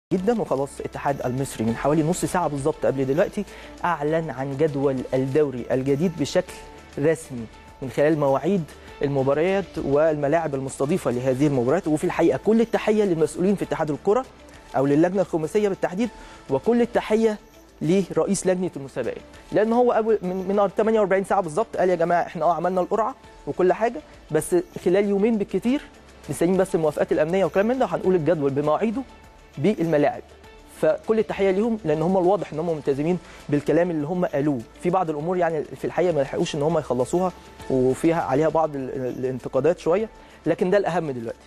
جدا وخلاص الاتحاد المصري من حوالي نص ساعه بالظبط قبل دلوقتي اعلن عن جدول الدوري الجديد بشكل رسمي من خلال مواعيد المباريات والملاعب المستضيفه لهذه المباريات وفي الحقيقه كل التحيه للمسؤولين في اتحاد الكره او للجنه الخماسيه بالتحديد وكل التحيه لرئيس لجنه المسابقات لان هو أول من من 48 ساعه بالظبط قال يا جماعه احنا اه عملنا القرعه وكل حاجه بس خلال يومين بالكتير مستنيين بس الموافقات الامنيه وكلام من ده هنقول الجدول بمواعيده بالملاعب فكل التحيه ليهم لان هم الواضح ان هم ملتزمين بالكلام اللي هم قالوه في بعض الامور يعني في الحقيقه ما لحقوش ان هم يخلصوها وفيها عليها بعض ال- الانتقادات شويه لكن ده الاهم دلوقتي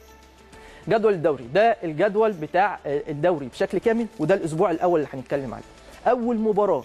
جدول الدوري ده الجدول بتاع الدوري بشكل كامل وده الاسبوع الاول اللي هنتكلم عليه اول مباراه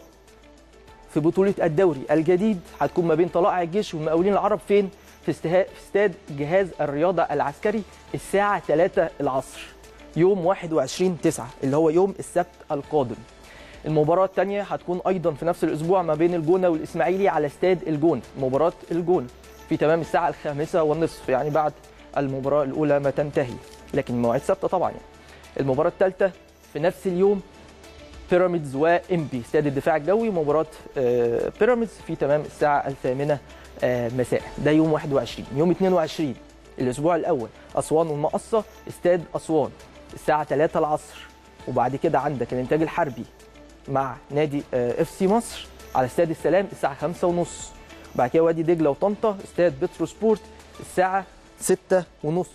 في بطوله الدوري الجديد هتكون ما بين طلائع الجيش والمقاولين العرب فين في استها- في استاد جهاز الرياضه العسكري الساعه 3 العصر يوم 21 9 اللي هو يوم السبت القادم المباراة الثانية هتكون أيضا في نفس الأسبوع ما بين الجونة والإسماعيلي على استاد الجونة مباراة الجونة في تمام الساعة الخامسة والنصف يعني بعد المباراة الأولى ما تنتهي لكن المواعيد ثابتة طبعا يعني. المباراة الثالثة في نفس اليوم بيراميدز وإمبي استاد الدفاع الجوي مباراة آه، بيراميدز في تمام الساعة الثامنة آه، مساء ده يوم 21 يوم 22 الأسبوع الأول أسوان والمقصة استاد أسوان الساعة 3 العصر وبعد كده عندك الإنتاج الحربي مع نادي اف سي مصر على استاد السلام الساعة 5 ونص بعد كده وادي دجلة وطنطا استاد بترو سبورت الساعة 6 ونص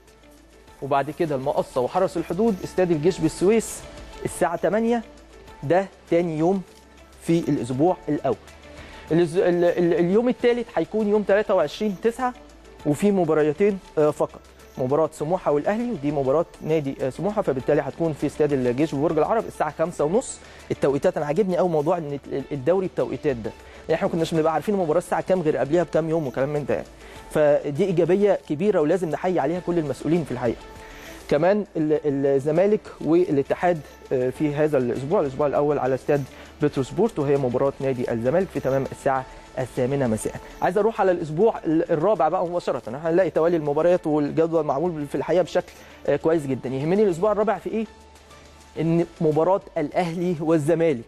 وبعد كده المقصة وحرس الحدود استاد الجيش بالسويس الساعة 8 ده تاني يوم في الأسبوع الأول الأز- ال- ال- اليوم الثالث هيكون يوم 23 9 وفي مباريتين آه، فقط مباراة سموحة والأهلي ودي مباراة نادي آه، سموحة فبالتالي هتكون في استاد الجيش ببرج العرب الساعة 5 ونص التوقيتات أنا عاجبني قوي موضوع إن الدوري بتوقيتات ده يعني احنا ما كناش بنبقى عارفين المباراة الساعة كام غير قبلها بكام يوم وكلام من ده يعني. فدي إيجابية كبيرة ولازم نحيي عليها كل المسؤولين في الحقيقة كمان ال- الزمالك والاتحاد آه، في هذا الاسبوع الاسبوع الاول على استاد بتروسبورت وهي مباراه نادي الزمالك في تمام الساعه الثامنه مساء عايز اروح على الاسبوع ال- الرابع بقى مباشره احنا هنلاقي توالي المباريات والجدول معمول في الحقيقه بشكل آه، كويس جدا يهمني الاسبوع الرابع في ايه ان مباراه الاهلي والزمالك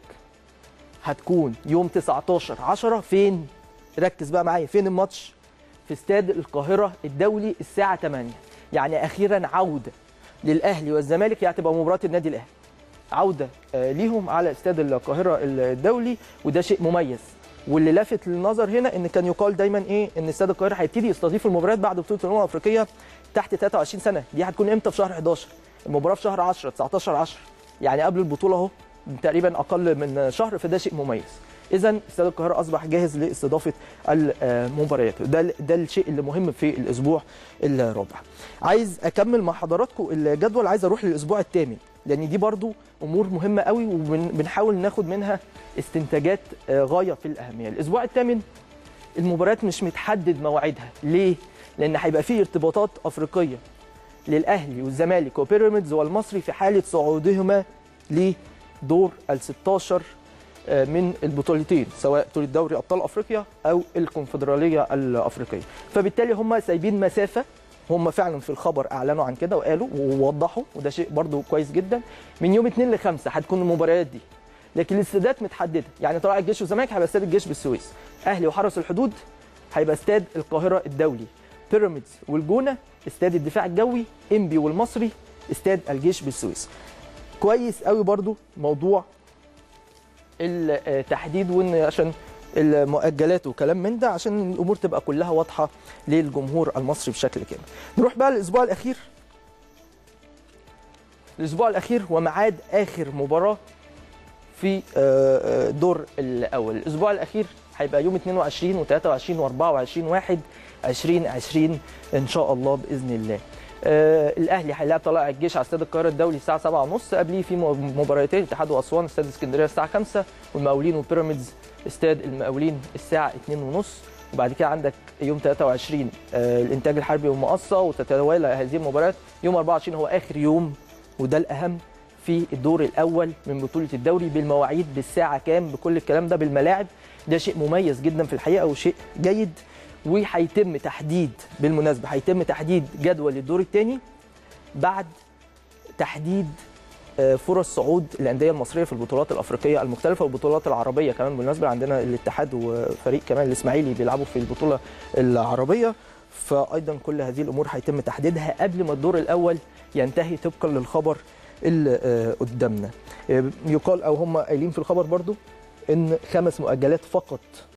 هتكون يوم 19 10 فين ركز بقى معايا فين الماتش في استاد القاهره الدولي الساعه 8 يعني اخيرا عوده للاهلي والزمالك هي هتبقى مباراه النادي الاهلي عوده آه، ليهم على استاد القاهره الدولي وده شيء مميز واللي لافت للنظر هنا ان كان يقال دايما ايه ان استاد القاهره هيبتدي يستضيف المباريات بعد بطوله الامم الافريقيه تحت 23 سنه دي هتكون امتى في شهر 11 المباراه في شهر 10 19 10 يعني قبل البطوله اهو تقريبا اقل من شهر فده شيء مميز اذا استاد القاهره اصبح جاهز لاستضافه المباريات ده ده الشيء اللي مهم في الاسبوع الرابع عايز اكمل مع حضراتكم الجدول عايز اروح للاسبوع الثامن لان دي برضو امور مهمه قوي وبنحاول ناخد منها استنتاجات آه، غايه في الاهميه الاسبوع الثامن المباريات مش متحدد مواعيدها ليه لان هيبقى فيه ارتباطات افريقيه للاهلي والزمالك وبيراميدز والمصري في حاله صعودهما لدور ال 16 آه، من البطولتين سواء بطوله دوري ابطال افريقيا او الكونفدراليه الافريقيه فبالتالي هم سايبين مسافه هم فعلا في الخبر اعلنوا عن كده وقالوا ووضحوا وده شيء برضو كويس جدا من يوم 2 ل 5 هتكون المباريات دي لكن الاستادات متحدده يعني طلائع الجيش والزمالك هيبقى استاد الجيش بالسويس اهلي وحرس الحدود هيبقى استاد القاهره الدولي بيراميدز والجونه استاد الدفاع الجوي انبي والمصري استاد الجيش بالسويس كويس قوي برضو موضوع التحديد وان عشان المؤجلات وكلام من ده عشان الامور تبقى كلها واضحه للجمهور المصري بشكل كامل. نروح بقى للاسبوع الاخير. الاسبوع الاخير وميعاد اخر مباراه في آه، آه، الدور الاول، الاسبوع الاخير هيبقى يوم 22 و23 و24 1 2020 ان شاء الله باذن الله. آه الاهلي هيلاعب طلائع الجيش على استاد القاهره الدولي الساعه 7:30 قبليه في مباراتين الاتحاد واسوان استاد اسكندريه الساعه 5 والمقاولين وبيراميدز استاد المقاولين الساعه 2:30 وبعد كده عندك يوم 23 آه الانتاج الحربي والمقصه وتتوالى هذه المباريات يوم 24 هو اخر يوم وده الاهم في الدور الاول من بطوله الدوري بالمواعيد بالساعه كام بكل الكلام ده بالملاعب ده شيء مميز جدا في الحقيقه وشيء جيد وهيتم تحديد بالمناسبه هيتم تحديد جدول الدور الثاني بعد تحديد فرص صعود الانديه المصريه في البطولات الافريقيه المختلفه والبطولات العربيه كمان بالمناسبه عندنا الاتحاد وفريق كمان الاسماعيلي بيلعبوا في البطوله العربيه فايضا كل هذه الامور هيتم تحديدها قبل ما الدور الاول ينتهي طبقا للخبر اللي قدامنا يقال او هم قايلين في الخبر برضو ان خمس مؤجلات فقط